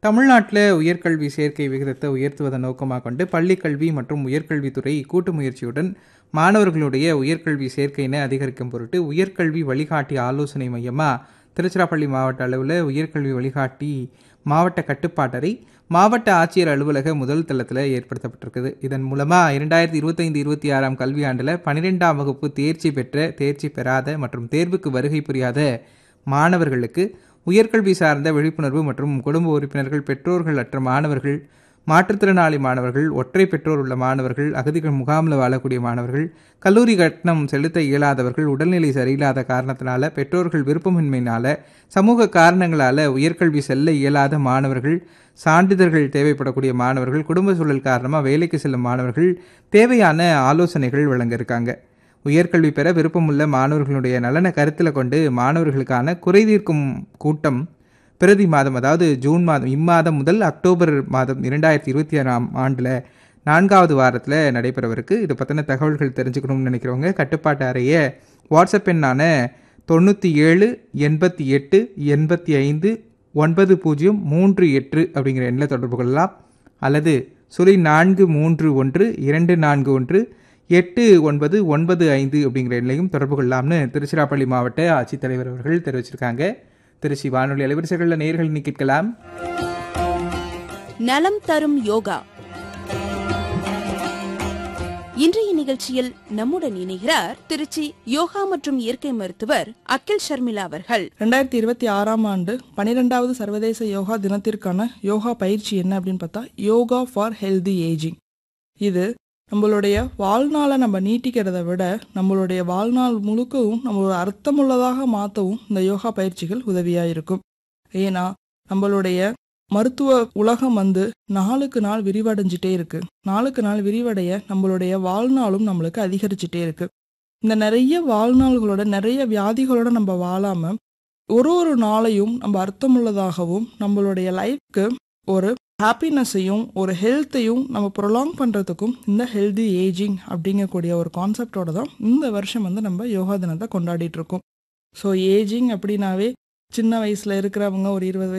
தமிழ்நாட்டில் உயர்கல்வி சேர்க்கை விகிதத்தை உயர்த்துவதன் நோக்கமாக கொண்டு பள்ளிக்கல்வி மற்றும் உயர்கல்வித்துறை கூட்டு முயற்சியுடன் மாணவர்களுடைய உயர்கல்வி சேர்க்கையினை அதிகரிக்கும் பொருட்டு உயர்கல்வி வழிகாட்டி ஆலோசனை மையமாக திருச்சிராப்பள்ளி மாவட்ட அளவில் உயர்கல்வி வழிகாட்டி மாவட்ட கட்டுப்பாட்டறை மாவட்ட ஆட்சியர் அலுவலக முதல் தளத்தில் ஏற்படுத்தப்பட்டிருக்குது இதன் மூலமாக இரண்டாயிரத்தி இருபத்தைந்து இருபத்தி ஆறாம் கல்வியாண்டில் பன்னிரெண்டாம் வகுப்பு தேர்ச்சி பெற்ற தேர்ச்சி பெறாத மற்றும் தேர்வுக்கு வருகை புரியாத மாணவர்களுக்கு உயர்கல்வி சார்ந்த விழிப்புணர்வு மற்றும் குடும்ப உறுப்பினர்கள் பெற்றோர்கள் அற்ற மாணவர்கள் மாற்றுத்திறனாளி மாணவர்கள் ஒற்றை பெற்றோர் உள்ள மாணவர்கள் அகதிகள் முகாமில் வாழக்கூடிய மாணவர்கள் கல்லூரி கட்டணம் செலுத்த இயலாதவர்கள் உடல்நிலை சரியில்லாத காரணத்தினால பெற்றோர்கள் விருப்பமின்மையினால சமூக காரணங்களால் உயர்கல்வி செல்ல இயலாத மாணவர்கள் சான்றிதழ்கள் தேவைப்படக்கூடிய மாணவர்கள் குடும்ப சூழல் காரணமாக வேலைக்கு செல்லும் மாணவர்கள் தேவையான ஆலோசனைகள் வழங்க இருக்காங்க உயர்கல்வி பெற விருப்பமுள்ள மாணவர்களுடைய நலனை கருத்தில் கொண்டு மாணவர்களுக்கான குறைதீர்க்கும் கூட்டம் பிரதி மாதம் அதாவது ஜூன் மாதம் இம்மாதம் முதல் அக்டோபர் மாதம் இரண்டாயிரத்தி இருபத்தி ஆறாம் ஆண்டில் நான்காவது வாரத்தில் நடைபெறவிருக்கு இது பற்றின தகவல்கள் தெரிஞ்சுக்கணும்னு நினைக்கிறவங்க கட்டுப்பாட்டு அறைய வாட்ஸ்அப் எண்ணான தொண்ணூற்றி ஏழு எண்பத்தி எட்டு எண்பத்தி ஐந்து ஒன்பது பூஜ்ஜியம் மூன்று எட்டு அப்படிங்கிற எண்ணில் தொடர்பு கொள்ளலாம் அல்லது சுழி நான்கு மூன்று ஒன்று இரண்டு நான்கு ஒன்று எட்டு ஒன்பது ஒன்பது ஐந்து அப்படிங்கிற எண்ணையும் தொடர்பு கொள்ளலாம்னு திருச்சிராப்பள்ளி மாவட்ட ஆட்சித்தலைவர் அவர்கள் தெரிவிச்சிருக்காங்க திருச்சி வானொலி அலைவரிசைகளில் நேர்கள் கேட்கலாம் நலம் தரும் யோகா இன்றைய நிகழ்ச்சியில் நம்முடன் இணைகிறார் திருச்சி யோகா மற்றும் இயற்கை மருத்துவர் அகில் ஷர்மிளா அவர்கள் ரெண்டாயிரத்தி இருபத்தி ஆறாம் ஆண்டு பனிரெண்டாவது சர்வதேச யோகா தினத்திற்கான யோகா பயிற்சி என்ன அப்படின்னு பார்த்தா யோகா ஃபார் ஹெல்தி ஏஜிங் இது நம்மளுடைய வாழ்நாளை நம்ம நீட்டிக்கிறத விட நம்மளுடைய வாழ்நாள் முழுக்கவும் நம்மளோட அர்த்தமுள்ளதாக மாற்றவும் இந்த யோகா பயிற்சிகள் உதவியாக இருக்கும் ஏன்னா நம்மளுடைய மருத்துவ உலகம் வந்து நாளுக்கு நாள் விரிவடைஞ்சிட்டே இருக்கு நாளுக்கு நாள் விரிவடைய நம்மளுடைய வாழ்நாளும் நம்மளுக்கு அதிகரிச்சுட்டே இருக்கு இந்த நிறைய வாழ்நாள்களோட நிறைய வியாதிகளோட நம்ம வாழாம ஒரு ஒரு நாளையும் நம்ம அர்த்தமுள்ளதாகவும் நம்மளுடைய லைஃப்க்கு ஒரு ஹாப்பினஸையும் ஒரு ஹெல்த்தையும் நம்ம ப்ரொலாங் பண்ணுறதுக்கும் இந்த ஹெல்தி ஏஜிங் அப்படிங்கக்கூடிய ஒரு கான்செப்டோட தான் இந்த வருஷம் வந்து நம்ம யோகா தினத்தை கொண்டாடிட்டு இருக்கோம் ஸோ ஏஜிங் அப்படின்னாவே சின்ன வயசில் இருக்கிறவங்க ஒரு இருபது